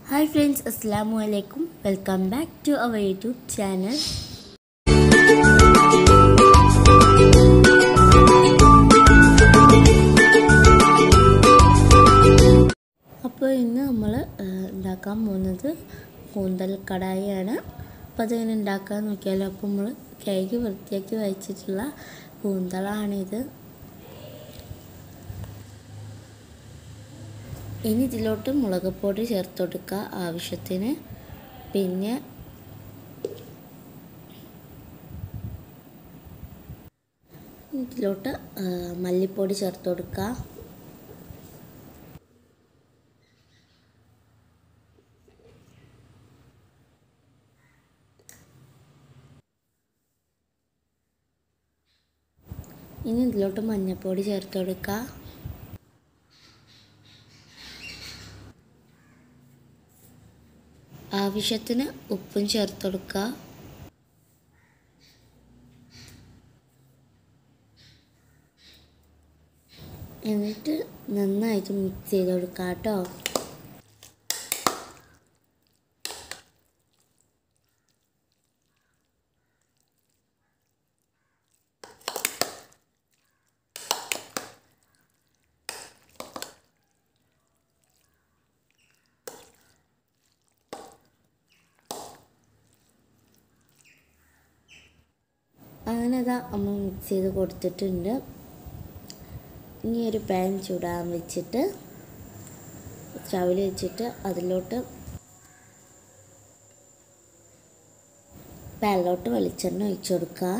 hi friends അസ്സാം വലൈക്കും welcome back to our YouTube channel അപ്പോൾ ഇന്ന് നമ്മൾ ഉണ്ടാക്കാൻ പോകുന്നത് കൂന്തൽ കടായിയാണ് അപ്പോൾ അതെങ്ങനെ ഉണ്ടാക്കാൻ നോക്കിയാലോ അപ്പോൾ നമ്മൾ കേക്ക് വൃത്തിയാക്കി വെച്ചിട്ടുള്ള കൂന്തളാണിത് ഇനി ഇതിലോട്ട് മുളക് പൊടി ചേർത്ത് കൊടുക്കുക ആവശ്യത്തിന് പിന്നെ ഇതിലോട്ട് മല്ലിപ്പൊടി ചേർത്ത് കൊടുക്കുക ഇനി ഇതിലോട്ട് മഞ്ഞൾപ്പൊടി ചേർത്ത് കൊടുക്കുക ആവശ്യത്തിന് ഉപ്പും ചേർത്ത് കൊടുക്കുക എന്നിട്ട് നന്നായിട്ട് മിക്സ് ചെയ്ത് കൊടുക്കുക കേട്ടോ അങ്ങനെ അതാ നമ്മൾ മിക്സ് ചെയ്ത് കൊടുത്തിട്ടുണ്ട് ഇനി ഒരു പാൻ ചൂടാൻ വെച്ചിട്ട് സ്റ്റവിൽ വെച്ചിട്ട് അതിലോട്ട് പാനിലോട്ട് വെളിച്ചെണ്ണ ഒഴിച്ചു കൊടുക്കുക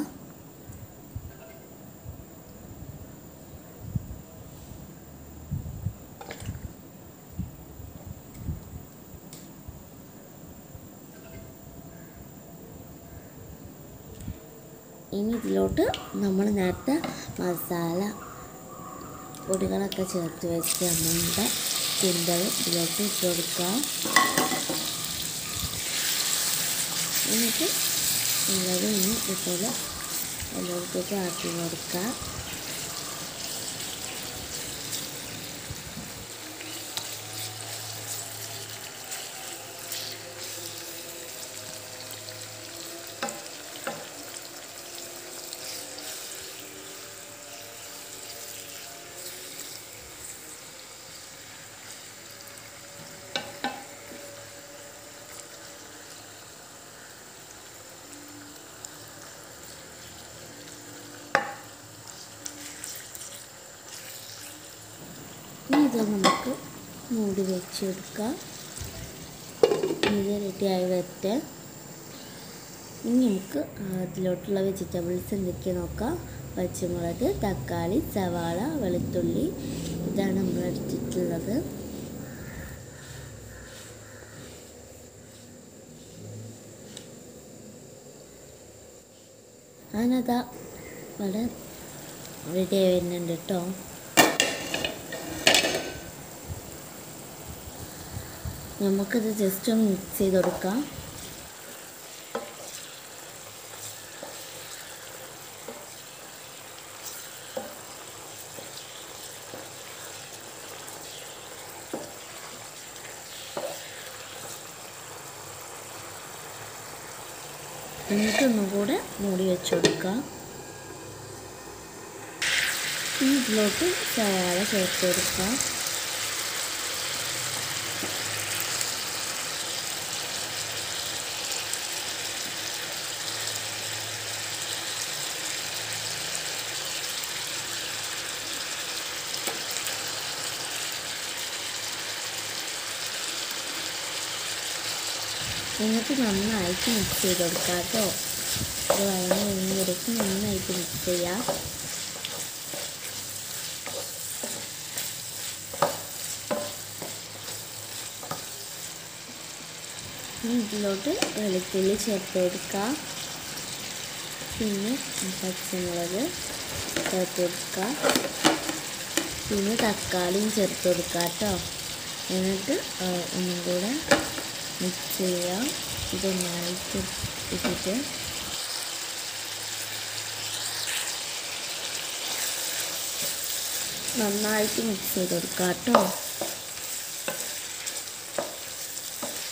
ഇനി ഇതിലോട്ട് നമ്മൾ നേരത്തെ മസാല പൊടികളൊക്കെ ചേർത്ത് വെച്ച് നമ്മളുടെ കുന്തൽ ഇതിലോട്ട് ഇട്ട് കൊടുക്കുക എന്നിട്ട് എല്ലാവരും ഇനി ഇതുപോലെ എല്ലായിടത്തേക്ക് ആക്കി കൊടുക്കുക ഇനി ഇത് നമുക്ക് മൂടി വെച്ച് കൊടുക്കാം ഇത് റെഡിയായി വരട്ടെ ഇനി നമുക്ക് അതിലോട്ടുള്ള വെജിറ്റബിൾസ് എന്തൊക്കെയാണ് നോക്കാം പച്ചമുളക് തക്കാളി സവാള വെളുത്തുള്ളി ഇതാണ് നമ്മൾ എടുത്തിട്ടുള്ളത് അങ്ങനതാ ഇവിടെ റെഡി ആയി വരുന്നുണ്ട് കേട്ടോ നമുക്കിത് ജസ്റ്റ് ഒന്ന് മിക്സ് ചെയ്ത് കൊടുക്കാം എന്നിട്ട് ഒന്നുകൂടെ മൂടി വെച്ച് കൊടുക്കാം ഇനി ഇതിലോട്ട് സവാള ചേർത്ത് കൊടുക്കാം എന്നിട്ട് നന്നായിട്ട് മിക്സ് ചെയ്ത് കൊടുക്കുക കേട്ടോ ഇത് വഴങ്ങി കഴിഞ്ഞിടയ്ക്ക് നന്നായിട്ട് മിക്സ് ചെയ്യാം ഇനി ഇതിലോട്ട് വെളുത്തുള്ളി ചേർത്ത് കൊടുക്കുക പിന്നെ പച്ചമുളക് ചേർത്ത് കൊടുക്കുക പിന്നെ തക്കാളിയും ചേർത്ത് കൊടുക്കുക കേട്ടോ എന്നിട്ട് ഒന്നും കൂടെ മിക്സ് ചെയ്യാം ഇതൊന്നായിട്ട് ഇട്ടിട്ട് നന്നായിട്ട് മിക്സ് ചെയ്ത് കൊടുക്കാം കേട്ടോ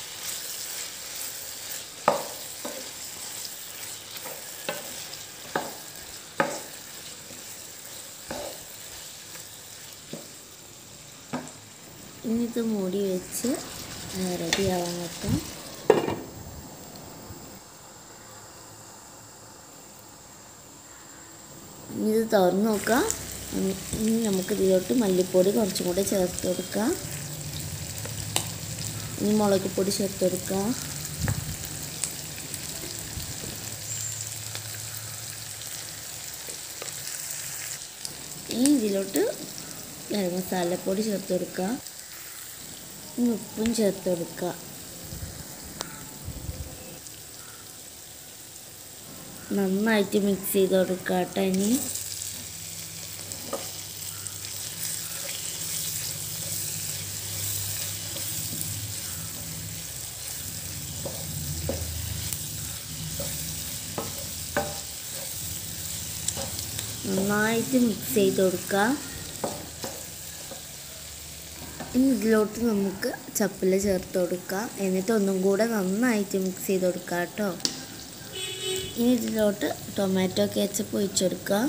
ഇനി ഇത് മൂടി വെച്ച് റെഡി ആവാൻ വെക്കാം ഇനി ഇത് തുറന്ന് നോക്കാം ഇനി- ഇനി നമുക്ക് ഇതിലോട്ട് മല്ലിപ്പൊടി കുറച്ചും കൂടെ ചേർത്ത് കൊടുക്കാം ഇനി മുളക് പൊടി ചേർത്ത് കൊടുക്കാം ഇനി ഇതിലോട്ട് ഗരം മസാലപ്പൊടി ചേർത്ത് കൊടുക്കുക ഇനി ഉപ്പും ചേർത്ത് കൊടുക്കുക നന്നായിട്ട് മിക്സ് ചെയ്ത് കൊടുക്കുക കേട്ടോ ഇനി നന്നായിട്ട് മിക്സ് ചെയ്ത് കൊടുക്കുക ഇനി ഇതിലോട്ട് നമുക്ക് ചപ്പില ചേർത്ത് കൊടുക്കാം എന്നിട്ട് ഒന്നും കൂടെ നന്നായിട്ട് മിക്സ് ചെയ്ത് കൊടുക്കുക കേട്ടോ ഇനി ഇതിലോട്ട് ടൊമാറ്റോ കേച്ചപ്പ് ഒഴിച്ചെടുക്കുക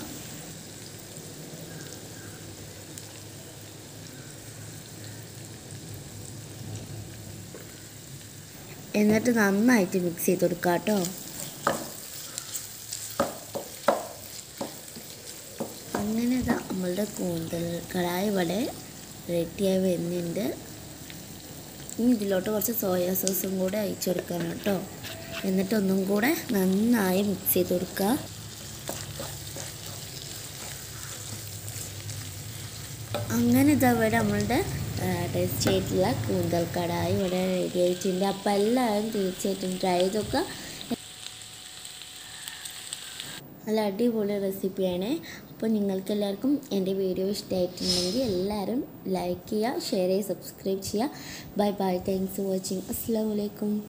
എന്നിട്ട് നന്നായിട്ട് മിക്സ് ചെയ്ത് കൊടുക്കുക കേട്ടോ അങ്ങനെ ഇതാ നമ്മളുടെ കൂന്തൽ കടായി ഇവിടെ റെഡിയായി വരുന്നുണ്ട് ഇനി ഇതിലോട്ട് കുറച്ച് സോയാ സോസും കൂടെ അയച്ചു കൊടുക്കണം കേട്ടോ എന്നിട്ട് ഒന്നും കൂടെ നന്നായി മിക്സ് ചെയ്ത് കൊടുക്കുക അങ്ങനെ ഇതാ ഇവിടെ നമ്മളുടെ ടേസ്റ്റ് ആയിട്ടുള്ള കൂന്തൽ കടായി ഇവിടെ റെഡി ആയിട്ടുണ്ട് അപ്പോൾ എല്ലാവരും തീർച്ചയായിട്ടും ട്രൈ ചെയ്ത് നോക്കുക നല്ല അടിപൊളി റെസിപ്പിയാണ് അപ്പോൾ നിങ്ങൾക്ക് എല്ലാവർക്കും എൻ്റെ വീഡിയോ ഇഷ്ടമായിട്ടുണ്ടെങ്കിൽ എല്ലാവരും ലൈക്ക് ചെയ്യുക ഷെയർ ചെയ്യുക സബ്സ്ക്രൈബ് ചെയ്യുക bye bye thanks for watching അസ്സാം വലൈക്കും